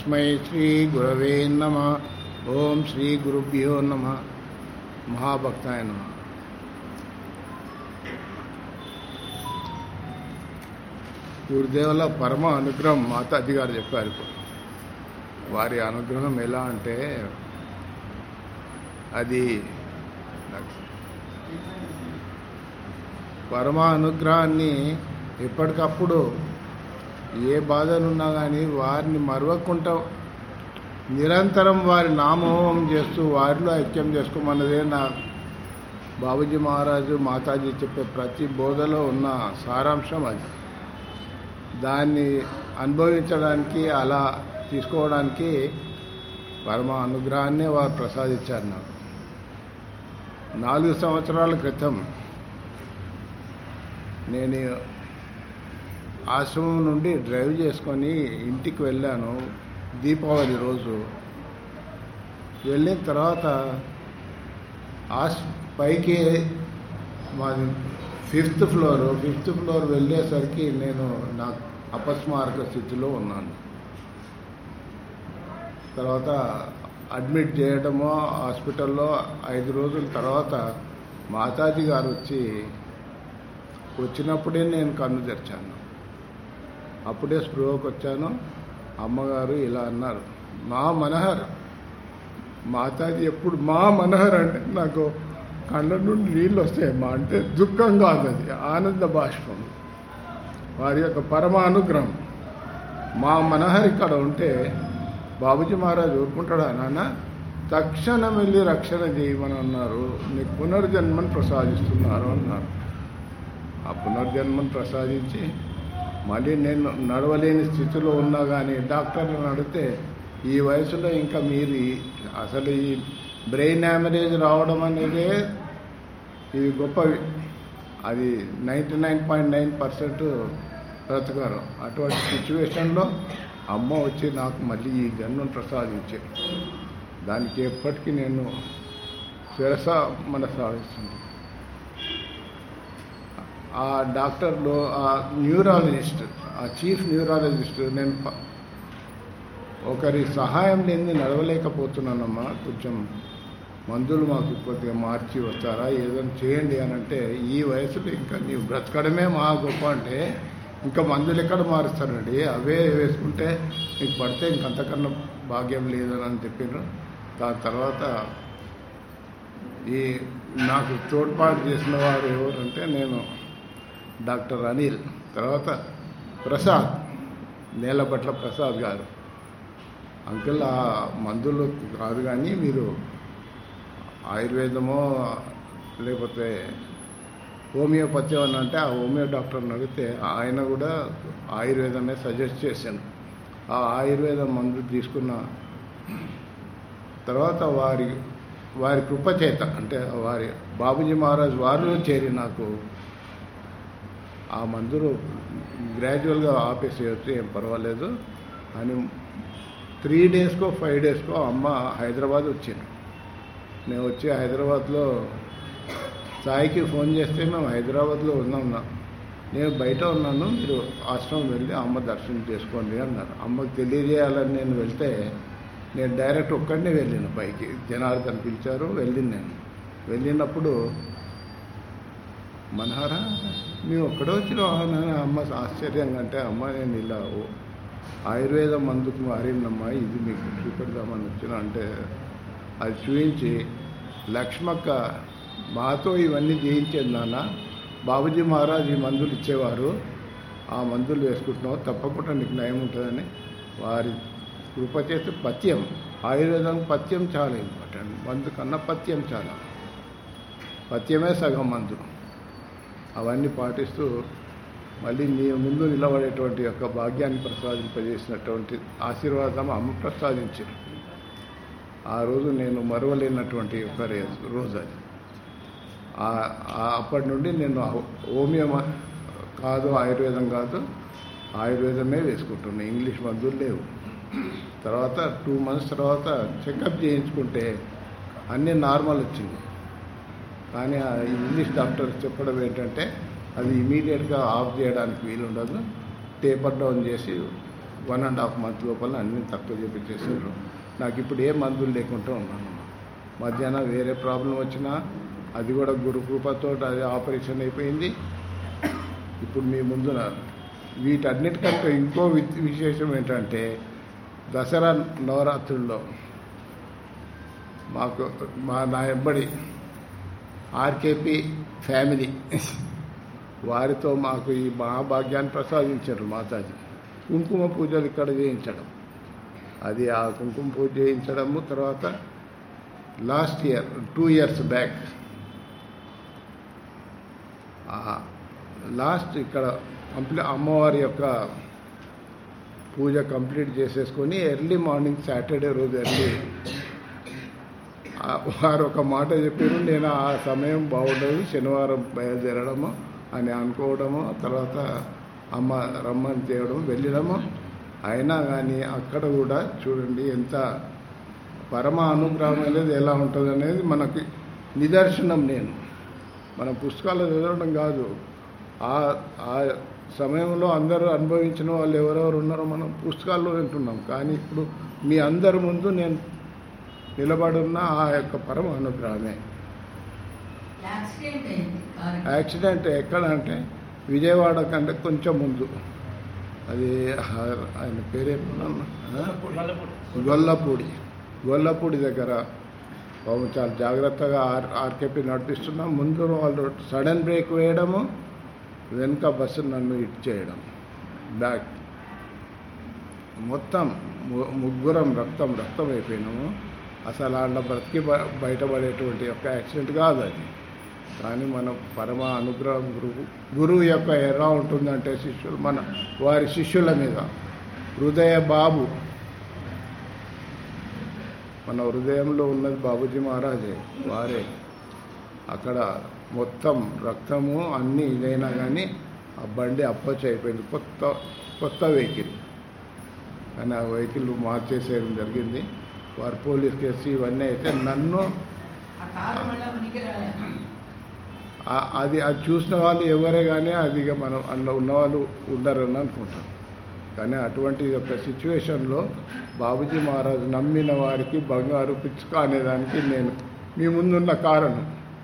తస్మై శ్రీ గురవే నమ ఓం శ్రీ గురుభ్యో నమ మహాభక్తాయ నమ గురుదేవుల పరమ అనుగ్రహం మాతాజీ గారు చెప్పారు ఇప్పుడు వారి అనుగ్రహం ఎలా అంటే అది పరమ అనుగ్రహాన్ని ఎప్పటికప్పుడు ఏ బాధలున్నా కానీ వారిని మరవకుండా నిరంతరం వారి నామోహం చేస్తూ వారిలో ఐక్యం చేసుకోమన్నదే నా బాబుజీ మహారాజు మాతాజీ చెప్పే ప్రతి బోధలో ఉన్న సారాంశం అది దాన్ని అనుభవించడానికి అలా తీసుకోవడానికి పరమ అనుగ్రహాన్ని వారు ప్రసాదించారు నాకు నాలుగు సంవత్సరాల క్రితం నేను ఆశ్రమం నుండి డ్రైవ్ చేసుకొని ఇంటికి వెళ్ళాను దీపావళి రోజు వెళ్ళిన తర్వాత ఆస్ పైకి మాది ఫిఫ్త్ ఫ్లోర్ ఫిఫ్త్ ఫ్లోర్ వెళ్ళేసరికి నేను నా అపస్మారక స్థితిలో ఉన్నాను తర్వాత అడ్మిట్ చేయడమో హాస్పిటల్లో ఐదు రోజుల తర్వాత మాతాజీ గారు వచ్చి వచ్చినప్పుడే నేను కన్ను తెరిచాను అప్పుడే స్పృహకు వచ్చాను అమ్మగారు ఇలా అన్నారు మా మనహర్ మాతాజీ ఎప్పుడు మా మనహర్ అంటే నాకు కళ్ళ నుండి నీళ్ళు వస్తాయి మా అంటే దుఃఖం కాదు అది ఆనంద బాష్పం వారి యొక్క పరమ అనుగ్రహం మా మనహర్ ఇక్కడ ఉంటే బాబుజీ మహారాజ్ ఊరుకుంటాడా నాన్న తక్షణం వెళ్ళి రక్షణ చేయమని అన్నారు నీకు పునర్జన్మను ప్రసాదిస్తున్నారు అన్నారు ఆ పునర్జన్మను ప్రసాదించి మళ్ళీ నేను నడవలేని స్థితిలో ఉన్నా కానీ డాక్టర్లను అడిగితే ఈ వయసులో ఇంకా మీరు ఈ- అసలు ఈ బ్రెయిన్ యామరేజ్ రావడం అనేదే ఇది గొప్పవి అది ninety nine point nine percent బ్రతకారు అటువంటి సిచ్యువేషన్లో అమ్మ వచ్చి నాకు మళ్ళీ ఈ జన్మను ప్రసాదించే దానికి ఎప్పటికీ నేను శిరస మనసాగిస్తుంది ఆ డాక్టర్లో ఆ న్యూరాలజిస్ట్ ఆ చీఫ్ న్యూరాలజిస్ట్ నేను ప- ఒకరి సహాయం లేని నడవలేకపోతున్నానమ్మా కొంచెం మందులు మాకు కొద్దిగా మార్చి వస్తారా ఏదైనా చేయండి అని అంటే ఈ వయసులో ఇంకా నీవు బ్రతకడమే మా గొప్ప అంటే ఇంకా మందులు ఎక్కడ మారుస్తారండి అవే వేసుకుంటే నీకు పడితే ఇంకంతకన్నా భాగ్యం లేదని అని చెప్పారు దాని తర్వాత ఈ నాకు తోడ్పాటు చేసిన వారు ఎవరంటే నేను డాక్టర్ అనిల్ తర్వాత ప్రసాద్ నేలపట్ల ప్రసాద్ గారు అంకుల్ ఆ మందులు కాదు కానీ మీరు ఆయుర్వేదమో లేకపోతే హోమియోపతి అని అంటే ఆ హోమియో డాక్టర్ని అడిగితే ఆయన కూడా ఆయుర్వేదమే సజెస్ట్ చేశాను ఆ ఆయుర్వేదం మందు తీసుకున్న తర్వాత వారి వారి కృప చేత అంటే వారి బాబుజీ మహారాజ్ వారిలో చేరి నాకు ఆ మందులు గ్రాడ్యువల్గా ఆపేసేయచ్చు ఏం పర్వాలేదు అని త్రీ డేస్కో ఫైవ్ డేస్కో అమ్మ హైదరాబాద్ వచ్చింది నేను వచ్చి హైదరాబాద్లో సాయికి ఫోన్ చేస్తే మేము హైదరాబాద్లో ఉన్నాం నేను బయట ఉన్నాను మీరు ఆశ్రమం వెళ్ళి అమ్మ దర్శనం చేసుకోండి అన్నారు అమ్మకి తెలియజేయాలని నేను వెళ్తే నేను డైరెక్ట్ ఒక్కడినే వెళ్ళాను పైకి జనార్దన్ పిలిచారు వెళ్ళింది నేను వెళ్ళినప్పుడు మనహారా మేము ఒక్కడే వచ్చిన అమ్మ ఆశ్చర్యంగా అంటే అమ్మ నేను ఇలా ఓ- ఆయుర్వేద మందుకు మారిందమ్మా ఇది మీకు చూపెడదామని వచ్చిన అంటే అది చూపించి లక్ష్మక్క మాతో ఇవన్నీ చేయించేది నాన్న బాబుజీ మహారాజ్ ఈ మందులు ఇచ్చేవారు ఆ మందులు వేసుకుంటున్నావు తప్పకుండా నీకు నయం ఉంటుందని వారి కృపచేత పథ్యం ఆయుర్వేదం పథ్యం చాలా ఇంపార్టెంట్ మందు కన్నా పథ్యం చాలా పథ్యమే సగం మందు అవన్నీ పాటిస్తూ మళ్ళీ మీ ముందు నిలబడేటువంటి యొక్క భాగ్యాన్ని ప్రసాదింపజేసినటువంటి ఆశీర్వాదం అమ్మ ప్రసాదించారు ఆ రోజు నేను మరవలేనటువంటి ఒక రే- రోజు అది ఆ- ఆ- అప్పటి నుండి నేను హోమియో మ- కాదు ఆయుర్వేదం కాదు ఆయుర్వేదమే వేసుకుంటున్నాను ఇంగ్లీష్ మందులు లేవు తర్వాత టూ మంత్స్ తర్వాత చెకప్ చేయించుకుంటే అన్నీ నార్మల్ వచ్చింది కానీ ఆ ఇంగ్లీష్ డాక్టర్ చెప్పడం ఏంటంటే అది ఇమీడియట్గా ఆఫ్ చేయడానికి వీలుండదు టేపర్ డౌన్ చేసి వన్ అండ్ హాఫ్ మంత్ లోపల అన్నీ తక్కువ చేపించేసారు నాకు ఇప్పుడు ఏ మందులు లేకుండా ఉన్నాను మధ్యాహ్నం వేరే ప్రాబ్లం వచ్చినా అది కూడా గురు కృపతో అది ఆపరేషన్ అయిపోయింది ఇప్పుడు మీ ముందున వీటన్నిటికంటే ఇంకో వి- విశేషం ఏంటంటే దసరా నవరాత్రుల్లో మాకు మా నా ఎంబడి ఆర్కేపీ ఫ్యామిలీ వారితో మాకు ఈ మహాభాగ్యాన్ని ప్రసాదించారు మాతాజీ కుంకుమ పూజలు ఇక్కడ చేయించడం అది ఆ కుంకుమ పూజ చేయించడము తర్వాత last year two years back last ఇక్కడ కంప్లీ అమ్మవారి యొక్క పూజ కంప్లీట్ చేసేసుకొని ఎర్లీ మార్నింగ్ సాటర్డే రోజు ఎర్లీ ఆ- వారు ఒక మాట చెప్పారు నేను ఆ సమయం బాగుండదు శనివారం బయలుదేరడము అని అనుకోవడము తర్వాత అమ్మ రమ్మని చేయడం వెళ్ళడము అయినా కానీ అక్కడ కూడా చూడండి ఎంత పరమ అనుగ్రహం అనేది ఎలా ఉంటుంది అనేది మనకి నిదర్శనం నేను మన పుస్తకాలు చదవడం కాదు ఆ ఆ సమయంలో అందరూ అనుభవించిన వాళ్ళు ఎవరెవరు ఉన్నారో మనం పుస్తకాల్లో వింటున్నాం కానీ ఇప్పుడు మీ అందరి ముందు నేను నిలబడున్న ఆ యొక్క పరమ అనుగ్రహమే యాక్సిడెంట్ అయింది కారు యాక్సిడెంట్ ఎక్కడ అంటే విజయవాడ కంటే కొంచెం ముందు అది ఆ- ఆయన పేరేమన్నా గొల్లపూడి గొల్లపూడి దగ్గర పాపం చాలా జాగ్రత్తగా ఆర్ ఆర్కేపీ నడిపిస్తున్నాం ముందు వాళ్ళు సడన్ బ్రేక్ వేయడము వెనుక బస్సు నన్ను ఇట్ చేయడం బ్యాక్ మొత్తం ము- ముగ్గురం రక్తం రక్తం అయిపోయినాము అసలు వాళ్ళ బ్రతికి బ- బయటపడేటువంటి ఒక యాక్సిడెంట్ కాదు అది కానీ మన పరమ అనుగ్రహం గురువు గురువు యొక్క ఎలా ఉంటుందంటే శిష్యులు మన వారి శిష్యుల మీద హృదయ బాబు మన హృదయంలో ఉన్నది బాబుజీ మహారాజే వారే అక్కడ మొత్తం రక్తము అన్నీ ఇదైనా కానీ ఆ బండి అప్రోచ్ అయిపోయింది కొత్త కొత్త వెహికల్ కానీ ఆ వెహికల్ మార్చేసేయడం జరిగింది వారు పోలీస్ కేసు ఇవన్నీ అయితే నన్ను ఆ కారు మళ్ళీ ఉనికి రాలేదు ఆ- అది అది చూసిన వాళ్ళు ఎవరే కానీ అది ఇక మనం అందులో ఉన్నవాళ్ళు ఉండరని అనుకుంటాం కానీ అటువంటి యొక్క సిచ్యువేషన్లో బాబుజీ మహారాజు నమ్మిన వారికి బంగారు పిచ్చుక అనేదానికి నేను మీ ముందున్న కారణం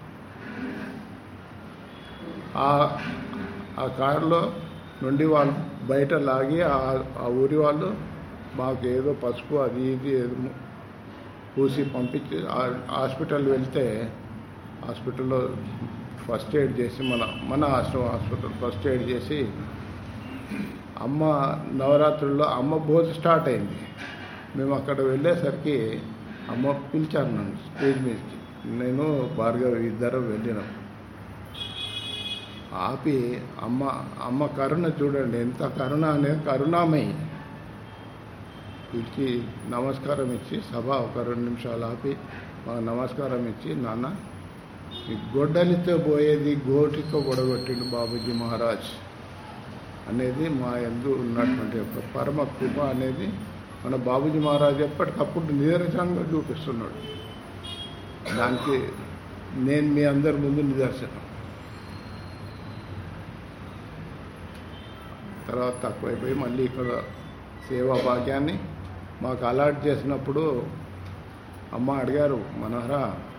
ఆ ఆ కారులో నుండి వాళ్ళు బయట లాగి ఆ- ఆ ఊరి వాళ్ళు మాకు ఏదో పసుపు అది ఇది ఏదో పూసి పంపించి ఆ- హాస్పిటల్ వెళ్తే హాస్పిటల్లో ఫస్ట్ ఎయిడ్ చేసి మన మన ఆశ్రమం హాస్పిటల్ ఫస్ట్ ఎయిడ్ చేసి అమ్మ నవరాత్రుల్లో అమ్మ భోజ స్టార్ట్ అయింది మేము అక్కడ వెళ్ళేసరికి అమ్మ పిలిచారు నన్ను స్టేజ్ మీదకి నేను భార్గవ్ ఇద్దరం వెళ్ళినాం ఆపి అమ్మ అమ్మ కరుణ చూడండి ఎంత కరుణ అనేది కరుణామయి పిలిచి నమస్కారం ఇచ్చి సభ ఒక రెండు నిమిషాలు ఆపి మాకు నమస్కారం ఇచ్చి నాన్న ఈ గొడ్డలితో పోయేది గోటితో గొడగొట్టిండు బాబుజీ మహారాజ్ అనేది మా ఎందు ఉన్నటువంటి ఒక పరమ కృప అనేది మన బాబుజీ మహారాజ్ ఎప్పటికప్పుడు నిదర్శనంగా చూపిస్తున్నాడు దానికి నేను మీ అందరి ముందు నిదర్శనం తర్వాత తక్కువైపోయి మళ్ళీ ఇక్కడ సేవా భాగ్యాన్ని మాకు అలాట్ చేసినప్పుడు అమ్మ అడిగారు మనోహరా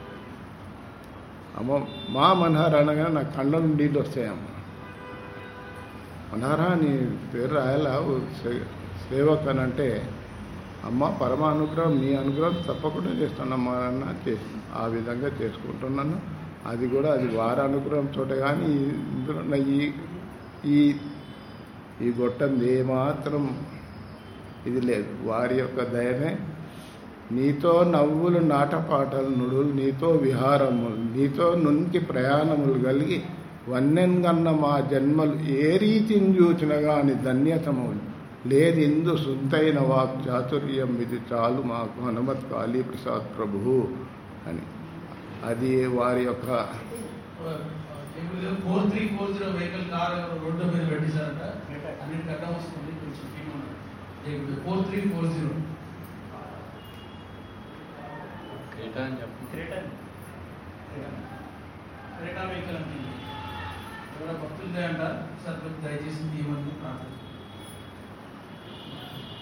అమ్మ మా మనోహర అనగా నా కళ్ళ నుండి నీళ్ళు వస్తాయమ్మ మనోహరా నీ పేరు రాయాలా ఓ సే- సేవక్ అని అంటే అమ్మ పరమ అనుగ్రహం నీ అనుగ్రహం తప్పకుండా చేస్తానమ్మా అన్న చేసి ఆ విధంగా చేసుకుంటున్నాను అది కూడా అది వారి అనుగ్రహంతో కానీ ఇందులో ఉన్న ఈ ఈ ఈ గొట్టంది ఏమాత్రం ఇది లేదు వారి యొక్క దయనే నీతో నవ్వులు నాటపాటలు నుడులు నీతో విహారములు నీతో నునికి ప్రయాణములు కలిగి వన్నెన్గన్న మా జన్మలు ఏ రీతిని చూచిన గాని ధన్యతములు లేదు ఇందు సుంతైన వాక్ చాతుర్యం ఇది చాలు మాకు హనుమత్ కాళీ ప్రసాద్ ప్రభు అని అది వారి యొక్క four three four zero vehicle car road మీద పెట్టేశారట అన్నిటి అడ్డం వస్తుంది కొంచెం four three four zero Creta అని చెప్పు క్రేటా వెహికల్ అంటే ఎవరైనా భక్తులు అంట సార్ కొంచెం దయచేసి తీయమని ప్రార్థన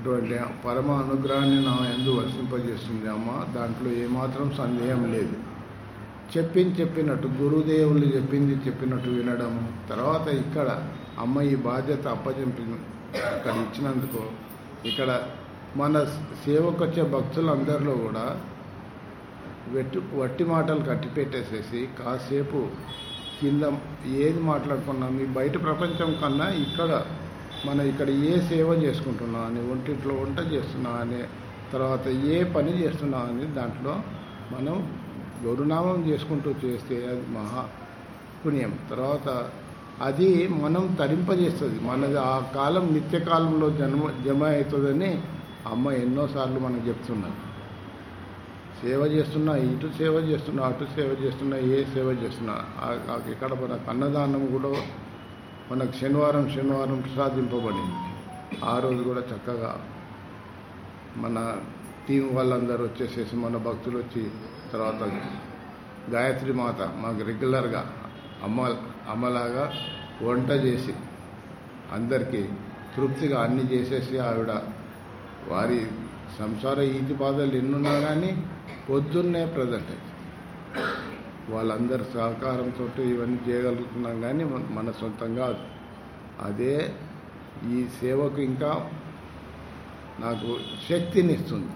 అటువంటి పరమ అనుగ్రహాన్ని నా ఎందు వర్షింపజేస్తుంది అమ్మ దాంట్లో ఏమాత్రం సందేహం లేదు చెప్పింది చెప్పినట్టు గురుదేవులు చెప్పింది చెప్పినట్టు వినడం తర్వాత ఇక్కడ అమ్మ ఈ బాధ్యత అప్పచెంపి ఇక్కడ ఇచ్చినందుకు ఇక్కడ మన సేవకు వచ్చే భక్తులందరిలో కూడా వెట్టి వట్టి మాటలు కట్టి పెట్టేసేసి కాసేపు కింద ఏది మాట్లాడుకున్నా మీ బయట ప్రపంచం కన్నా ఇక్కడ మనం ఇక్కడ ఏ సేవ చేసుకుంటున్నాం అని ఒంటింట్లో వంట చేస్తున్నా అనే తర్వాత ఏ పని చేస్తున్నా అని దాంట్లో మనం గౌరనామం చేసుకుంటూ చేస్తే అది మహా పుణ్యం తర్వాత అది మనం తరింపజేస్తుంది మనది ఆ కాలం నిత్యకాలంలో జన్మ జమ అవుతుందని అమ్మ ఎన్నోసార్లు మనకు చెప్తున్నారు సేవ చేస్తున్నా ఇటు సేవ చేస్తున్నా అటు సేవ చేస్తున్నా ఏ సేవ చేస్తున్నా ఆ- ఆ- ఇక్కడ మన అన్నదానం కూడా మనకు శనివారం శనివారం ప్రసాదింపబడింది ఆ రోజు కూడా చక్కగా మన టీం వాళ్ళందరూ వచ్చేసేసి మన భక్తులు వచ్చి తర్వాత గాయత్రి మాత మాకు రెగ్యులర్గా అమ్మ అమ్మలాగా వంట చేసి అందరికీ తృప్తిగా అన్ని చేసేసి ఆవిడ వారి సంసార ఈతి బాధలు ఎన్నున్నా కానీ పొద్దున్నే ప్రజెంట్ వాళ్ళందరి సహకారంతో ఇవన్నీ చేయగలుగుతున్నాం కానీ మన- మన సొంతంగా అదే ఈ సేవకు ఇంకా నాకు శక్తినిస్తుంది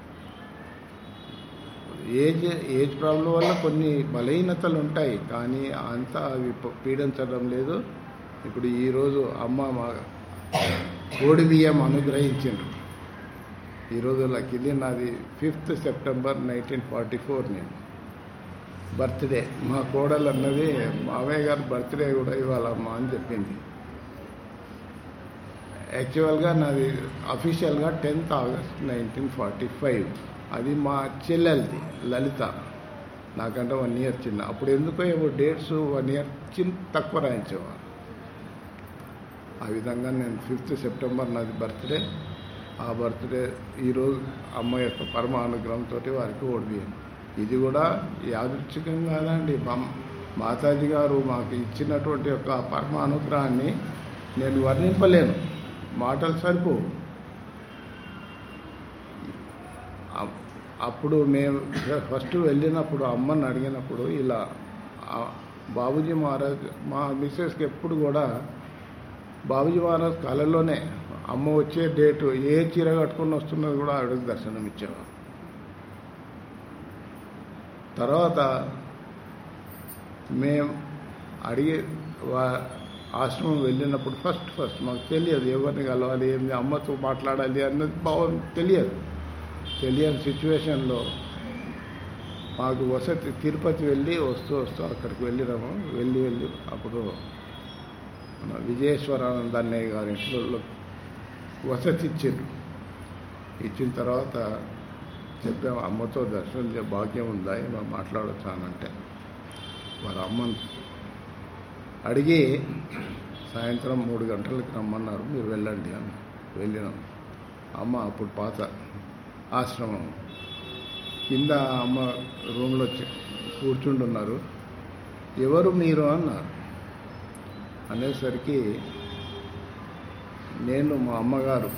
ఏజ్ ఏజ్ ప్రాబ్లం వల్ల కొన్ని బలహీనతలు ఉంటాయి కానీ అంతా అవి ప- పీడించడం లేదు ఇప్పుడు ఈరోజు అమ్మ మా కోడి బియ్యం అనుగ్రహించిండ్రు ఈరోజు లక్కిది నాది fifth September nineteen forty four నేను బర్త్డే మా కోడలు అన్నది మామయ్య గారి బర్త్డే కూడా ఇవాళ అమ్మ అని చెప్పింది యాక్చువల్గా నాది అఫీషియల్గా tenth August nineteen forty five అది మా చెల్లెలది లలిత నాకంటే వన్ ఇయర్ చిన్న అప్పుడు ఎందుకో ఏవో డేట్స్ వన్ ఇయర్ చిన్న తక్కువ రాయించేవారు ఆ విధంగా నేను ఫిఫ్త్ సెప్టెంబర్ నాది బర్త్డే ఆ బర్త్డే ఈరోజు అమ్మ యొక్క పరమ అనుగ్రహంతో వారికి ఓడిపోయాను ఇది కూడా యాదృచ్ఛికం కాదండి మా మాతాజీ గారు మాకు ఇచ్చినటువంటి యొక్క పరమ అనుగ్రహాన్ని నేను వర్ణింపలేను మాటలు సరిపోవు అప్- అప్పుడు మేము ఫస్ట్ వెళ్ళినప్పుడు అమ్మని అడిగినప్పుడు ఇలా ఆ బాబుజీ మహారాజ్ మా మిస్సెస్కి ఎప్పుడు కూడా బాబుజీ మహారాజ్ కళలోనే అమ్మ వచ్చే డేటు ఏ చీర కట్టుకొని వస్తున్నది కూడా ఆవిడకి దర్శనం ఇచ్చేవారు తర్వాత మేము అడిగి వా ఆశ్రమం వెళ్ళినప్పుడు ఫస్ట్ ఫస్ట్ మాకు తెలియదు ఎవరిని కలవాలి ఏంది అమ్మతో మాట్లాడాలి అన్నది భావం తెలియదు తెలియని సిచ్యువేషన్లో మాకు వసతి తిరుపతి వెళ్ళి వస్తూ వస్తూ అక్కడికి వెళ్ళినాము వెళ్ళి వెళ్ళి అప్పుడు మన విజయేశ్వరానంద అన్నయ్య గారి ఇంట్లో వసతి ఇచ్చిండ్రు ఇచ్చిన తర్వాత చెప్పాము అమ్మతో దర్శనం చే- భాగ్యం ఉందా ఏమో మాట్లాడొచ్చా అని అంటే వారి అమ్మని అడిగి సాయంత్రం మూడు గంటలకు రమ్మన్నారు మీరు వెళ్ళండి అని వెళ్ళినాం అమ్మ అప్పుడు పాత ఆశ్రమం కింద అమ్మ రూమ్లో వచ్చి కూర్చుంటున్నారు ఎవరు మీరు అన్నారు అనేసరికి నేను మా అమ్మగారు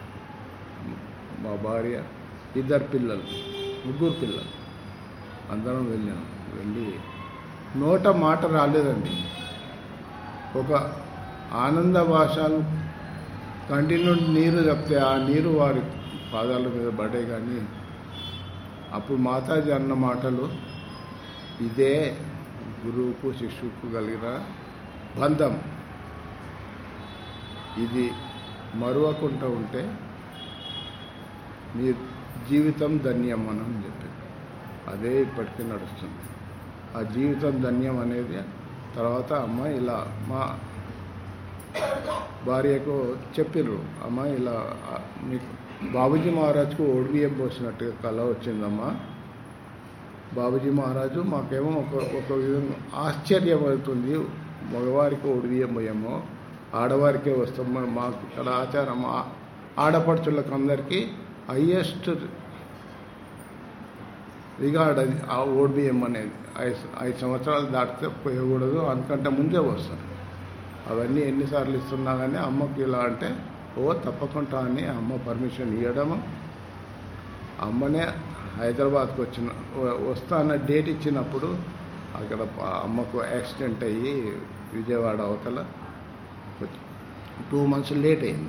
మా భార్య ఇద్దరు పిల్లలు ముగ్గురు పిల్లలు అందరం వెళ్ళాం వెళ్ళి నోట మాట రాలేదండి ఒక ఆనంద భాషలు కంటి నుండి నీరు చెప్తే ఆ నీరు వారి పాదాల మీద పడే కానీ అప్పుడు మాతాజీ అన్న మాటలు ఇదే గురువుకు శిష్యుకు కలిగిన బంధం ఇది మరువకుండా ఉంటే మీ జీవితం ధన్యం అని చెప్పి అదే ఇప్పటికీ నడుస్తుంది ఆ జీవితం ధన్యం అనేది తర్వాత అమ్మ ఇలా మా భార్యకు చెప్పిర్రు అమ్మ ఇలా ఆ, మీకు బాబుజీ మహారాజ్కు ఓడిబియ్యం పోసినట్టుగా కళ వచ్చిందమ్మా బాబుజీ మహారాజు మాకేమో ఒక ఒక విధంగా ఆశ్చర్యమవుతుంది మగవారికి ఓడిబియ్యం పోయాము ఆడవారికే వస్తాం మరి మాకు ఇక్కడ ఆచారం ఆ- ఆడపడుచులకు అందరికీ హయ్యెస్ట్ రిగార్డ్ అది ఆ ఓడిబియ్యం అనేది ఐదు ఐదు సంవత్సరాలు దాటితే పోయకూడదు అంతకంటే ముందే వస్తారు అవన్నీ ఎన్నిసార్లు ఇస్తున్నా కానీ అమ్మకి ఇలా అంటే ఓ తప్పకుండా అని అమ్మ పర్మిషన్ ఇవ్వడము అమ్మనే హైదరాబాద్కి వచ్చిన వ- వస్తాన డేట్ ఇచ్చినప్పుడు అక్కడ ప- అమ్మకు యాక్సిడెంట్ అయ్యి విజయవాడ అవతల టూ మంత్స్ లేట్ అయింది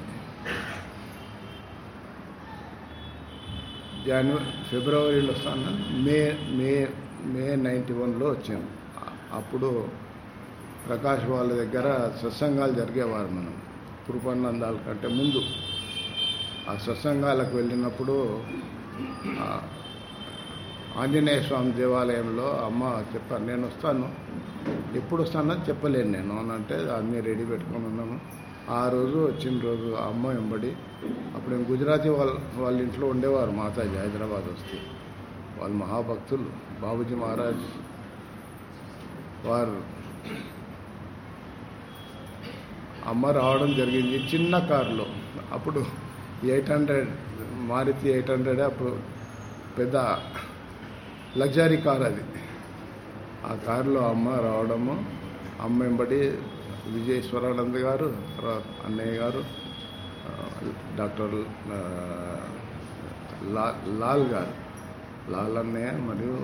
జనవరి ఫిబ్రవరిలో వస్తాను మే మే మే నైంటీ వన్లో వచ్చాను అ- అప్పుడు ప్రకాష్ వాళ్ళ దగ్గర సత్సంగాలు జరిగేవారు మనం కృపానందాల కంటే ముందు ఆ సత్సంగాలకు వెళ్ళినప్పుడు ఆ, ఆంజనేయ స్వామి దేవాలయంలో అమ్మ చెప్పాను నేను వస్తాను ఎప్పుడు వస్తానో చెప్పలేను నేను అని అంటే అన్నీ రెడీ పెట్టుకొని ఉన్నాను ఆ రోజు వచ్చిన రోజు ఆ అమ్మ వెంబడి అప్పుడు నేను గుజరాతీ వాళ్ళ వాళ్ళ ఇంట్లో ఉండేవారు మాతాజీ హైదరాబాద్ వస్తే వాళ్ళు మహాభక్తులు బాబుజీ మహారాజ్ వారు అమ్మ రావడం జరిగింది చిన్న కారులో అప్పుడు eight hundred Maruti eight hundred అప్పుడు పెద్ద లగ్జరీ కార్ అది ఆ కారులో అమ్మ రావడము అమ్మ వెంబడి విజయేశ్వరానంద్ గారు తర్వాత అన్నయ్య గారు ఆ, డాక్టర్ ఆ, లా లాల్ గారు లాల్ అన్నయ్య మరియు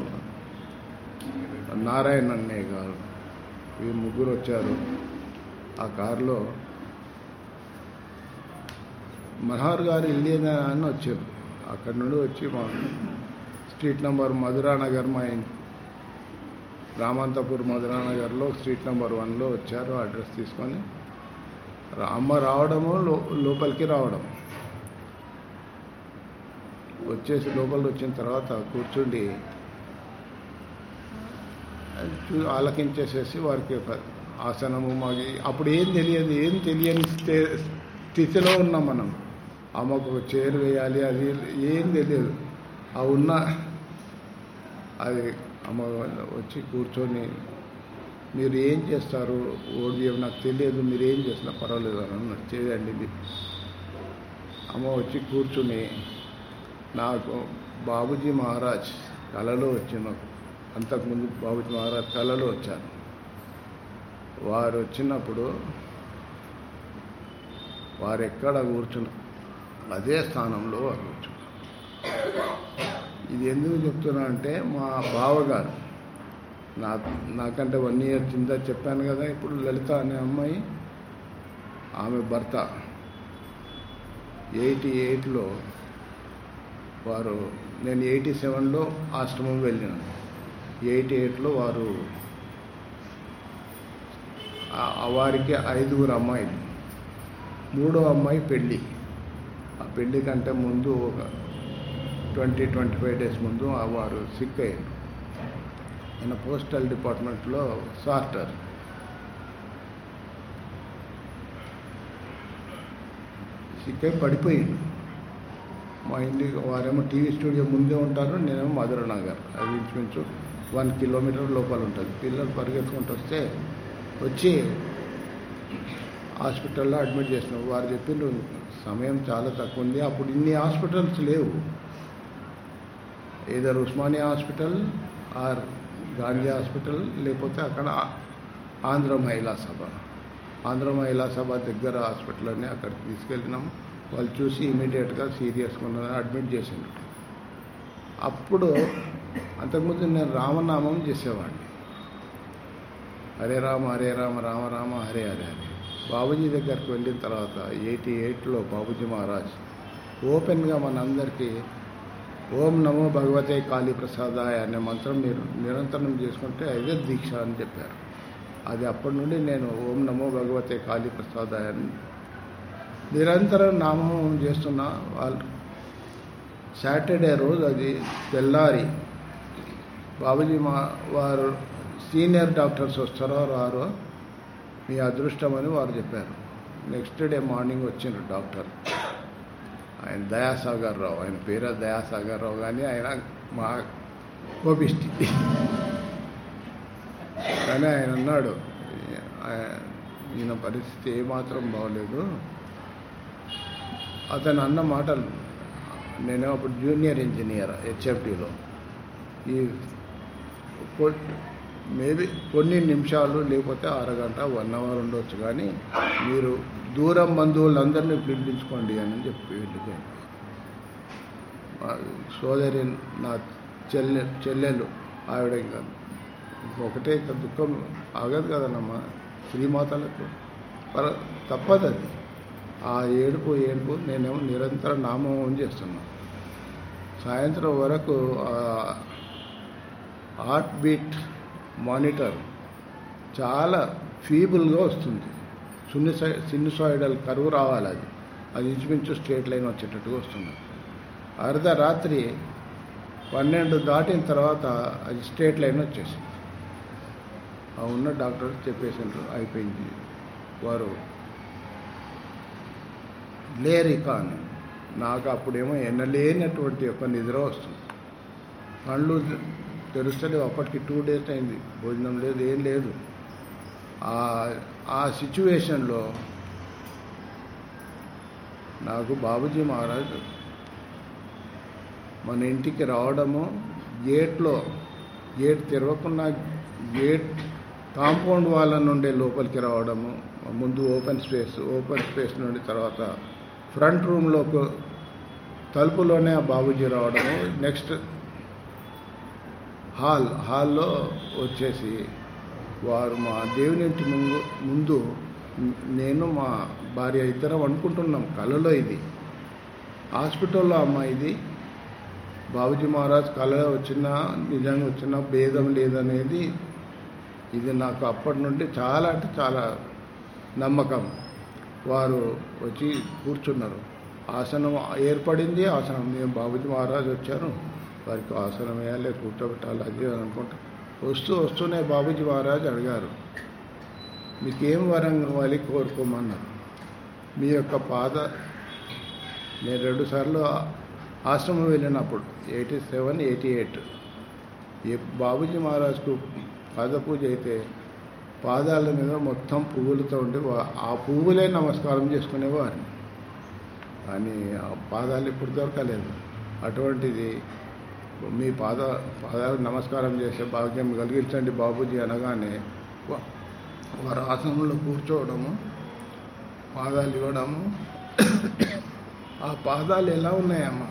నారాయణ అన్నయ్య గారు ఈ ముగ్గురు వచ్చారు ఆ కారులో మనోహర్ గారు ఇల్లేదా అని వచ్చారు అక్కడి నుండి వచ్చి మా స్ట్రీట్ నెంబర్ మధురా నగర్ మా ఇన్- రామంతపూర్ మధురా నగర్లో స్ట్రీట్ నెంబర్ వన్లో వచ్చారు అడ్రస్ తీసుకొని రా- అమ్మ రావడము లో లోపలికి రావడం వచ్చేసి లోపలికి వచ్చిన తర్వాత కూర్చుండి అది చూ- ఆలకించేసేసి వారికి ఒక ఆసనము మాకి అప్పుడు ఏం తెలియదు ఏం తెలియని స్థే- స్థితిలో ఉన్నాం మనం అమ్మకు ఒక చైర్ వేయాలి అది ఏం తెలియదు ఆ ఉన్న అది అమ్మ వచ్చి కూర్చొని మీరు ఏం చేస్తారు ఓడియం నాకు తెలియదు మీరు ఏం చేసినా పర్వాలేదు అని అన్నారు చేయండి ఇది అమ్మ వచ్చి కూర్చుని నాకు బాబుజీ మహారాజ్ కళలో వచ్చిన అంతకుముందు బాబుజీ మహారాజ్ కళలో వచ్చారు వారు వచ్చినప్పుడు వారు ఎక్కడ కూర్చున్నారు అదే స్థానంలో వారు కూర్చున్నారు ఇది ఎందుకు చెప్తున్నా అంటే మా బావగారు నా నాకంటే వన్ ఇయర్ కింద చెప్పాను కదా ఇప్పుడు లలిత అనే అమ్మాయి ఆమె భర్త ఎయిటీ ఎయిట్లో వారు నేను ఎయిటీ సెవెన్లో ఆశ్రమం వెళ్ళినాను ఎయిటీ ఎయిట్లో వారు ఆ- ఆ వారికి ఐదుగురు అమ్మాయిలు మూడో అమ్మాయి పెళ్ళి ఆ పెళ్ళి కంటే ముందు ఒక ట్వంటీ ట్వంటీ ఫైవ్ డేస్ ముందు ఆ వారు సిక్ అయ్యారు ఆయన పోస్టల్ డిపార్ట్మెంట్లో సార్టర్ సిక్ అయి పడిపోయింది మా ఇంటికి వారేమో టీవీ స్టూడియో ముందే ఉంటారు నేనేమో మధుర నగర్ అది ఇంచుమించు వన్ కిలోమీటర్ లోపల ఉంటుంది పిల్లలు పరిగెత్తుకుంటూ వస్తే వచ్చి హాస్పిటల్లో అడ్మిట్ చేసినాం వారు చెప్పిండ్రు సమయం చాలా తక్కువ ఉంది అప్పుడు ఇన్ని హాస్పిటల్స్ లేవు either Osmania hospital or Gandhi hospital లేకపోతే అక్కడ ఆ- ఆంధ్ర మహిళా సభ ఆంధ్ర మహిళా సభ దగ్గర హాస్పిటల్ అని అక్కడికి తీసుకెళ్ళినాం వాళ్ళు చూసి ఇమీడియట్గా సీరియస్గా ఉన్నదని అడ్మిట్ చేసిండ్రు అప్పుడు అంతకుముందు నేను రామనామం చేసేవాడిని హరే రామ హరే రామ రామ రామ హరే హరే హరే బాబుజీ దగ్గరికి వెళ్ళిన తర్వాత ఎయిటీ ఎయిట్లో బాబుజీ మహారాజ్ ఓపెన్గా మనందరికీ ఓం నమో భగవతే కాళీ ప్రసాదాయ అనే మంత్రం మీరు నిరంతరం చేసుకుంటే అదే దీక్ష అని చెప్పారు అది అప్పటి నుండి నేను ఓం నమో భగవతే కాళీ ప్రసాదాయ అని నిరంతరం నామం చేస్తున్నా వాళ్ళు సాటర్డే రోజు అది తెల్లారి బాబుజీ మా వారు సీనియర్ డాక్టర్స్ వస్తారో రారో మీ అదృష్టం అని వారు చెప్పారు నెక్స్ట్ డే మార్నింగ్ వచ్చిండ్రు డాక్టర్ ఆయన దయాసాగర్ రావు ఆయన పేరు దయాసాగర్ రావు కానీ ఆయన మా కోపిష్టి కానీ ఆయన అన్నాడు "ఆ- ఈయన పరిస్థితి ఏమాత్రం బాగోలేదు అతను అన్న మాటలు నేను అప్పుడు జూనియర్ ఇంజనీర్ హెచ్ఎఫ్డిలో ఈ కొట్- మేబీ కొన్ని నిమిషాలు లేకపోతే అరగంట వన్ అవర్ ఉండొచ్చు కానీ మీరు దూరం బంధువులందరినీ పిలిపించుకోండి అని చెప్పి వెళ్ళిపోయింది మా సోదరి నా చెల్లె చెల్లెలు ఆవిడ ఇంకా ఒకటే ఇక దుఃఖం ఆగదు కదనమ్మా శ్రీమాతలకు పర తప్పదు అది ఆ ఏడుపు ఏడుపు నేనేమో నిరంతరం నామం చేస్తున్నాను సాయంత్రం వరకు హార్ట్ బీట్ మానిటర్ చాలా ఫీబుల్గా వస్తుంది సున్నిసై సిన్నుసాయిడల్ కరువు రావాలి అది అది ఇంచుమించు స్ట్రేట్ లైన్ వచ్చేటట్టుగా వస్తుంది అర్ధరాత్రి పన్నెండు దాటిన తర్వాత అది స్ట్రేట్ లైన్ వచ్చేసింది ఆ ఉన్న డాక్టర్ చెప్పేసిండ్రు అయిపోయింది వారు లేరు ఇక అని నాకు అప్పుడేమో ఎన్నలేనటువంటి ఒక నిద్ర వస్తుంది కళ్ళు తెరుస్తలేవు అప్పటికి టూ డేస్ అయింది భోజనం లేదు ఏం లేదు ఆ ఆ సిచ్యువేషన్లో నాకు బాబుజీ మహారాజ్ మన ఇంటికి రావడము గేట్లో గేట్ తెరవకుండా గేట్ కాంపౌండ్ వాళ్ళ నుండే లోపలికి రావడము ముందు ఓపెన్ స్పేస్ ఓపెన్ స్పేస్ నుండి తర్వాత ఫ్రంట్ రూమ్లోకి తలుపులోనే ఆ బాబుజీ రావడము నెక్స్ట్ హాల్ హాల్లో వచ్చేసి వారు మా దేవుని ఇంటి ముందు ముందు నేను మా భార్య ఇద్దరం అనుకుంటున్నాం కళలో ఇది హాస్పిటల్లో అమ్మ ఇది బాబుజీ మహారాజ్ కళ వచ్చినా నిజంగా వచ్చినా భేదం లేదనేది ఇది నాకు అప్పటి నుండి చాలా అంటే చాలా నమ్మకం వారు వచ్చి కూర్చున్నారు ఆసనం ఏర్పడింది ఆసనం మేము బాబుజీ మహారాజ్ వచ్చారు వారికి ఆసనం వేయాలి కూర్చోబెట్టాలి అది అని అనుకుంటా వస్తూ వస్తూనే బాబుజీ మహారాజ్ అడిగారు మీకేం వరం కావాలి కోరుకోమన్నారు మీ యొక్క పాద నేను రెండుసార్లు ఆశ్రమం వెళ్ళినప్పుడు ఎయిటీ సెవెన్ ఎయిటీ ఎయిట్ ఏ బాబుజీ మహారాజ్కు పాద పూజ అయితే పాదాల మీద మొత్తం పువ్వులతో ఉండి వా- ఆ పువ్వులే నమస్కారం చేసుకునేవారిని కానీ ఆ పాదాలు ఇప్పుడు దొరకలేదు అటువంటిది మీ పాద పాదాలు నమస్కారం చేసే భాగ్యం కలిగించండి బాబూజీ అనగానే వా- వారు ఆసనంలో కూర్చోవడము పాదాలు ఇవ్వడము ఆ పాదాలు ఎలా ఉన్నాయమ్మా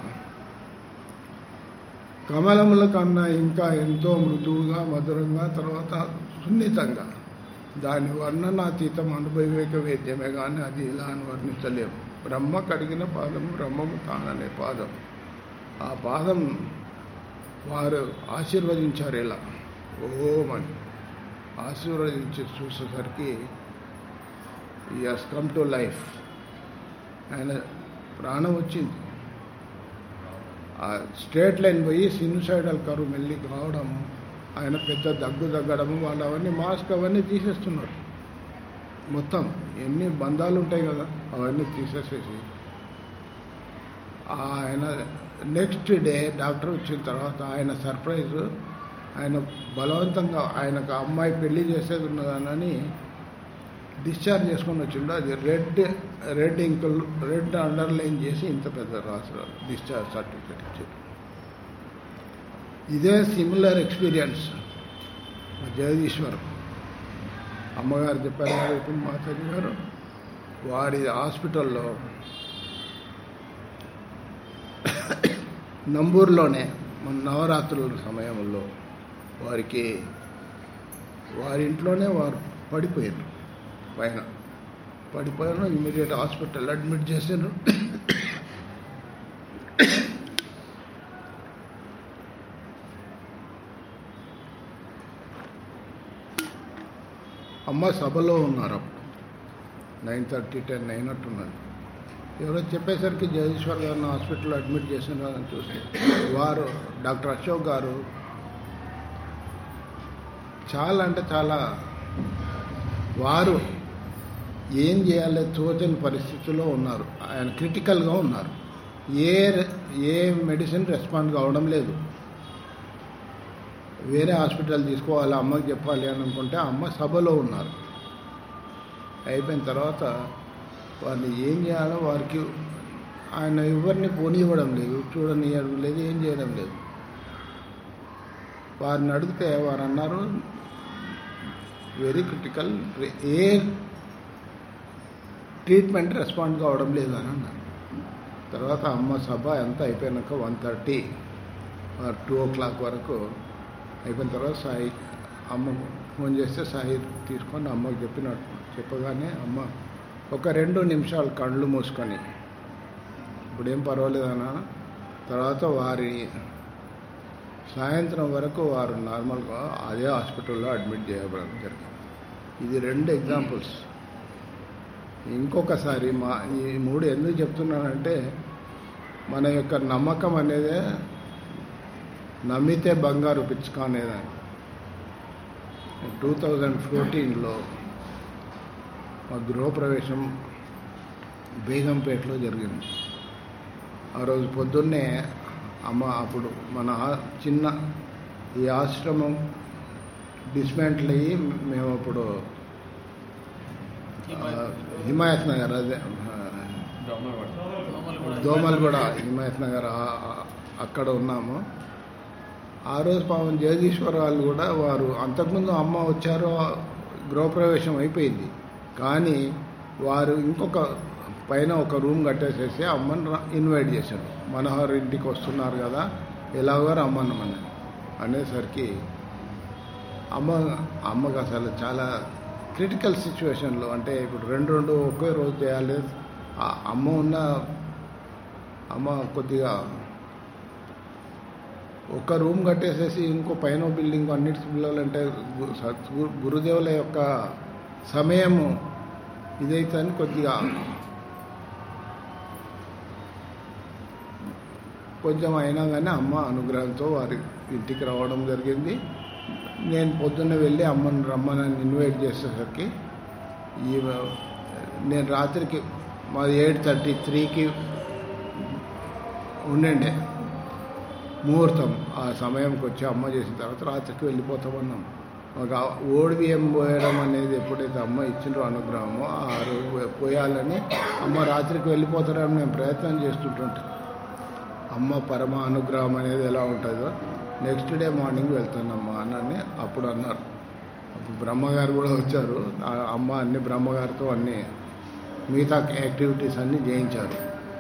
కమలముల కన్నా ఇంకా ఎంతో మృదువుగా మధురంగా తర్వాత సున్నితంగా దాని వర్ణనాతీతం అనుభవిక వేద్యమే కానీ అది ఇలా అని వర్ణించలేము బ్రహ్మ కడిగిన పాదం బ్రహ్మము తాననే పాదం ఆ పాదం వారు ఆశీర్వదించారు ఇలా ఓమని ఆశీర్వదించి చూసేసరికి ఈ హస్ కమ్ టు లైఫ్ ఆయన ప్రాణం వచ్చింది ఆ స్ట్రేట్ లైన్ పోయి సిన్సైడల్ కరువు మెల్లి కావడం ఆయన పెద్ద దగ్గు దగ్గడము వాళ్ళు అవన్నీ మాస్క్ అవన్నీ తీసేస్తున్నారు మొత్తం ఎన్ని బంధాలు ఉంటాయి కదా అవన్నీ తీసేసేసి ఆయన నెక్స్ట్ డే డాక్టర్ వచ్చిన తర్వాత ఆయన సర్ప్రైజ్ ఆయన బలవంతంగా ఆయనకు అమ్మాయి పెళ్లి చేసేది ఉన్నదానని డిశ్చార్జ్ చేసుకొని వచ్చిండు అది రెడ్ రెడ్ ఇంకుల్ రెడ్ అండర్లైన్ చేసి ఇంత పెద్ద రాసురాలు డిశ్చార్జ్ సర్టిఫికేట్ ఇచ్చారు ఇదే సిమిలర్ ఎక్స్పీరియన్స్ జగదీశ్వర్ అమ్మగారు చెప్పారు కదా ఇప్పుడు మాతాజీ గారు వారి హాస్పిటల్లో నంబూరులోనే మన నవరాత్రుల సమయంలో వారికి వారి ఇంట్లోనే వారు పడిపోయారు పైన పడిపోయారు ఇమీడియట్ హాస్పిటల్ అడ్మిట్ చేశారు అమ్మ సభలో ఉన్నారు అప్పుడు నైన్ థర్టీ టెన్ అయినట్టున్నది ఎవరో చెప్పేసరికి జగదీశ్వర్ గారిని హాస్పిటల్లో అడ్మిట్ చేసినారని చూస్తే వారు డాక్టర్ అశోక్ గారు చాలా అంటే చాలా వారు ఏం చేయాలో తోచని పరిస్థితిలో ఉన్నారు ఆయన క్రిటికల్గా ఉన్నారు ఏ రె- ఏ మెడిసిన్ రెస్పాండ్ కావడం లేదు వేరే హాస్పిటల్ తీసుకోవాలి అమ్మకి చెప్పాలి అని అనుకుంటే అమ్మ సభలో ఉన్నారు అయిపోయిన తర్వాత వారిని ఏం చేయాలో వారికి ఆయన ఎవరిని పోనివ్వడం లేదు చూడనివ్వడం లేదు ఏం చేయడం లేదు వారిని అడిగితే వారు అన్నారు వెరీ క్రిటికల్ ఏ ట్రీట్మెంట్ రెస్పాండ్ కావడం లేదని అన్నారు తర్వాత అమ్మ సభ ఎంత అయిపోయినాక one thirty two o'clock వరకు అయిపోయిన తర్వాత సాయి అమ్మ ఫోన్ చేస్తే సాయి తీసుకొని అమ్మకి చెప్పినట్టు చెప్పగానే అమ్మ ఒక రెండు నిమిషాలు కళ్ళు మూసుకొని ఇప్పుడేం పర్వాలేదన్నా తర్వాత వారి సాయంత్రం వరకు వారు నార్మల్గా అదే హాస్పిటల్లో అడ్మిట్ చేయబడడం జరిగింది ఇది రెండు ఎగ్జాంపుల్స్ ఇంకొకసారి మా ఈ మూడు ఎందుకు చెప్తున్నానంటే మన యొక్క నమ్మకం అనేది నమ్మితే బంగారు పిచ్చుక అనేదాన్ని టూ థౌజండ్ ఫోర్టీన్లో మా గృహప్రవేశం బేగంపేటలో జరిగింది ఆ రోజు పొద్దున్నే అమ్మ అప్పుడు మన ఆ- చిన్న ఈ ఆశ్రమం డిస్మెంటల్ అయ్యి మేము అప్పుడు ఆ, హిమాయత్ నగర్ అదే ఆ, దోమలగూడ హిమాయత్ నగర్ ఆ- ఆ- అక్కడ ఉన్నాము ఆ రోజు పాపం జగదీశ్వర్ వాళ్ళు కూడా వారు అంతకుముందు అమ్మ వచ్చారు గృహప్రవేశం అయిపోయింది కానీ వారు ఇంకొక పైన ఒక రూమ్ కట్టేసేసి అమ్మని రా- ఇన్వైట్ చేశారు మనోహర్ ఇంటికి వస్తున్నారు కదా ఎలాగో రమ్మన్నమని అనేసరికి అమ్మ అమ్మకు అసలు చాలా క్రిటికల్ సిచ్యువేషన్లో అంటే ఇప్పుడు రెండు రెండు ఒకే రోజు చేయాలి ఆ అమ్మ ఉన్న అమ్మ కొద్దిగా ఒక రూమ్ కట్టేసేసి ఇంకో పైన బిల్డింగ్ అన్నిటి పిల్లలంటే గు- సద్గు- గురుదేవుల యొక్క సమయము ఇదైతే అని కొద్దిగా కొంచెం అయినా కానీ అమ్మ అనుగ్రహంతో వారి ఇంటికి రావడం జరిగింది నేను పొద్దున్న వెళ్ళి అమ్మని రమ్మని ఇన్వైట్ చేసేసరికి ఈ నేను రాత్రికి మాది ఎయిట్ థర్టీ త్రీకి ఉండండి ముహూర్తం ఆ సమయంకి వచ్చి అమ్మ చేసిన తర్వాత రాత్రికి వెళ్ళిపోతామన్నాం ఒక ఓడి బియ్యం పోయడం అనేది ఎప్పుడైతే అమ్మ ఇచ్చిండ్రో అనుగ్రహమో ఆ రోజు పోయాలని అమ్మ రాత్రికి వెళ్ళిపోతారని మేము ప్రయత్నం చేస్తుంటుంటాం అమ్మ పరమ అనుగ్రహం అనేది ఎలా ఉంటుందో నెక్స్ట్ డే మార్నింగ్ వెళ్తానమ్మా అని అప్పుడు అన్నారు అప్పుడు బ్రహ్మగారు కూడా వచ్చారు ఆ అమ్మ అన్ని బ్రహ్మగారితో అన్ని మిగతా యాక్టివిటీస్ అన్నీ చేయించారు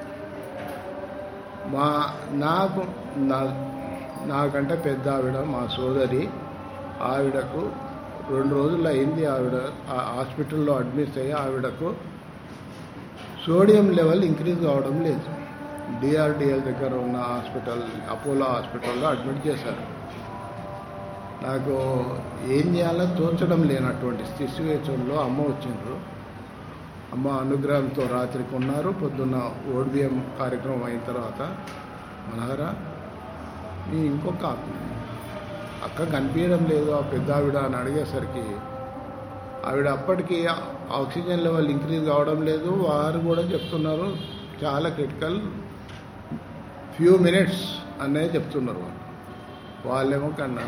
మా నాకు నా నాకంటే పెద్ద ఆవిడ మా సోదరి ఆవిడకు రెండు రోజులు అయింది ఆవిడ ఆ హాస్పిటల్లో అడ్మిట్ అయ్యి ఆవిడకు సోడియం లెవెల్ ఇంక్రీజ్ కావడం లేదు డిఆర్డిఎల్ దగ్గర ఉన్న హాస్పిటల్ అపోలో హాస్పిటల్లో అడ్మిట్ చేశారు నాకు ఏం చేయాలో తోచడం లేనటువంటి సిచ్యువేషన్లో అమ్మ వచ్చిండ్రు అమ్మ అనుగ్రహంతో రాత్రికి ఉన్నారు పొద్దున్న ఓడిబిఎం కార్యక్రమం అయిన తర్వాత మనహరా నీ ఇంకొక అక్క కనిపించడం లేదు ఆ పెద్ద ఆవిడ అని అడిగేసరికి ఆవిడ అప్పటికి ఆక్సిజన్ లెవెల్ ఇంక్రీజ్ కావడం లేదు వారు కూడా చెప్తున్నారు చాలా క్రిటికల్ ఫ్యూ మినిట్స్ అనేది చెప్తున్నారు వాళ్ళు వాళ్ళేమో కన్నా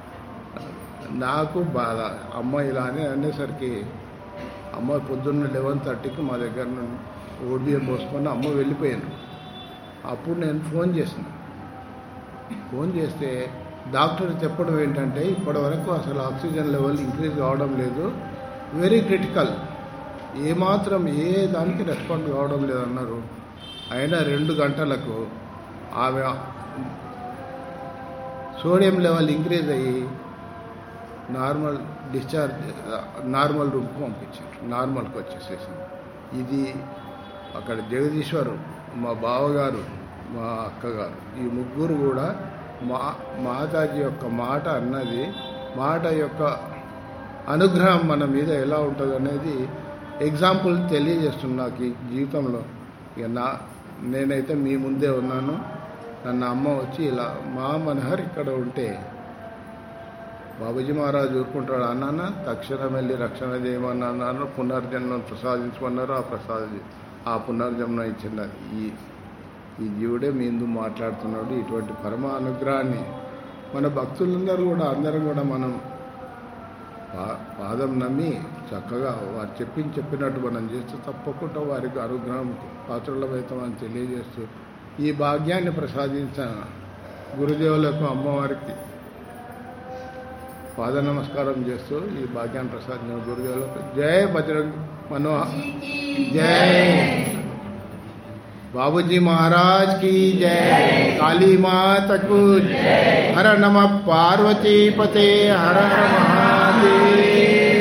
నాకు బాధ అమ్మ ఇలా అని అనేసరికి అమ్మ పొద్దున్న లెవెన్ థర్టీకి మా దగ్గర నుండి ఓడిబిఎం పోసుకొని అమ్మ వెళ్ళిపోయాను అప్పుడు నేను ఫోన్ చేసిన ఫోన్ చేస్తే డాక్టర్ చెప్పడం ఏంటంటే ఇప్పటివరకు అసలు ఆక్సిజన్ లెవెల్ ఇంక్రీజ్ కావడం లేదు వెరీ క్రిటికల్ ఏమాత్రం ఏ దానికి రెస్పాండ్ కావడం లేదన్నారు అయినా రెండు గంటలకు ఆమె సోడియం లెవెల్ ఇంక్రీజ్ అయ్యి నార్మల్ డిశ్చార్జ్ నార్మల్ రూమ్కి పంపించారు నార్మల్కి వచ్చేసేసింది ఇది అక్కడ జగదీశ్వరు మా బావగారు మా అక్కగారు ఈ ముగ్గురు కూడా మా మాతాజీ యొక్క మాట అన్నది మాట యొక్క అనుగ్రహం మన మీద ఎలా ఉంటుంది అనేది ఎగ్జాంపుల్ తెలియజేస్తున్నా నాకు ఈ జీవితంలో ఇక నా నేనైతే మీ ముందే ఉన్నాను నన్ను అమ్మ వచ్చి ఇలా మా మనహర్ ఇక్కడ ఉంటే బాబుజీ మహారాజు ఊరుకుంటాడు అన్నాన తక్షణం వెళ్ళి రక్షణ చేయమన్నా అన్నారు పునర్జన్మం ప్రసాదించమన్నారు ఆ ప్రసాద ఆ పునర్జన్మం ఇచ్చిన ఈ ఈ జీవుడే మీ ముందు మాట్లాడుతున్నాడు ఇటువంటి పరమ అనుగ్రహాన్ని మన భక్తులందరూ కూడా అందరం కూడా మనం పా- పాదం నమ్మి చక్కగా వారు చెప్పింది చెప్పినట్టు మనం చేస్తే తప్పకుండా వారికి అనుగ్రహం పాత్రలమవుతామని తెలియజేస్తూ ఈ భాగ్యాన్ని ప్రసాదించిన గురుదేవులకు అమ్మవారికి పాద నమస్కారం చేస్తూ ఈ భాగ్యాన్ని ప్రసాద్ గురుదేవులకు జై బజరంగ్ మనోహర్ जय बाबूजी महाराज की जय काली माता को हर नमः पार्वती पते हर हर महादेव